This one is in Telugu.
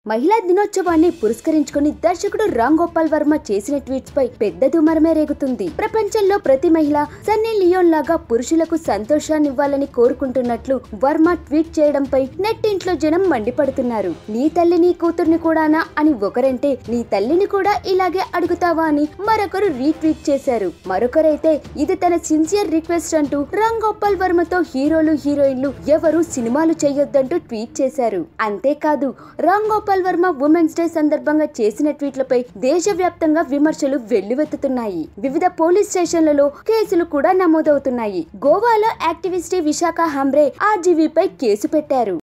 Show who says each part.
Speaker 1: మహిళా దినోత్సవాన్ని పురస్కరించుకుని దర్శకుడు రామ్ గోపాల్ వర్మ చేసిన ట్వీట్స్ పై పెద్ద దుమారమే రేగుతుంది ప్రపంచంలో ప్రతి మహిళ సన్నీ లియోన్ లాగా పురుషులకు సంతోషాన్నివ్వాలని కోరుకుంటున్నట్లు వర్మ ట్వీట్ చేయడంపై నెట్టింట్లో జనం మండిపడుతున్నారు నీ తల్లి నీ కూతుర్ని కూడానా అని ఒకరంటే నీ తల్లిని కూడా ఇలాగే అడుగుతావా అని మరొకరు రీట్వీట్ చేశారు మరొకరైతే ఇది తన సిన్సియర్ రిక్వెస్ట్ అంటూ రామ్ గోపాల్ వర్మతో హీరోలు హీరోయిన్లు ఎవరు సినిమాలు చేయొద్దంటూ ట్వీట్ చేశారు అంతేకాదు రామ్ గోపాల్ వర్మ ఉమెన్స్ డే సందర్భంగా చేసిన ట్వీట్లపై దేశవ్యాప్తంగా విమర్శలు వెల్లువెత్తుతున్నాయి వివిధ పోలీస్ స్టేషన్లలో కేసులు కూడా నమోదవుతున్నాయి గోవాలో యాక్టివిస్ట్ విశాఖ హంబ్రే ఆర్జీవీపై కేసు పెట్టారు